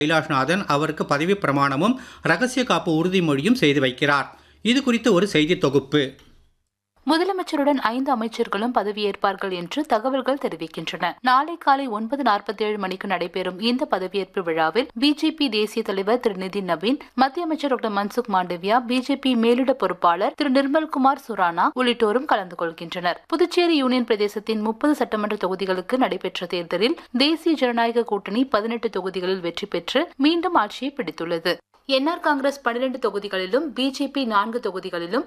கைலாஷ்நாதன் அவருக்கு பதவி பிரமாணமும் ரகசிய காப்பு உறுதிமொழியும் செய்து வைக்கிறார் இது குறித்து ஒரு செய்தி தொகுப்பு முதலமைச்சருடன் ஐந்து அமைச்சர்களும் பதவியேற்பார்கள் என்று தகவல்கள் தெரிவிக்கின்றன நாளை காலை ஒன்பது நாற்பத்தி ஏழு மணிக்கு நடைபெறும் இந்த பதவியேற்பு விழாவில் பிஜேபி தேசிய தலைவர் திரு நிதின் நவீன் மத்திய அமைச்சர் டாக்டர் மன்சுக் மாண்டவியா பிஜேபி மேலிட பொறுப்பாளர் திரு நிர்மல்குமார் சுரானா உள்ளிட்டோரும் கலந்து கொள்கின்றனர் புதுச்சேரி யூனியன் பிரதேசத்தின் முப்பது சட்டமன்ற தொகுதிகளுக்கு நடைபெற்ற தேர்தலில் தேசிய ஜனநாயக கூட்டணி பதினெட்டு தொகுதிகளில் வெற்றி பெற்று மீண்டும் ஆட்சியை பிடித்துள்ளது என்ஆர் காங்கிரஸ் பனிரெண்டு தொகுதிகளிலும் பிஜேபி நான்கு தொகுதிகளிலும்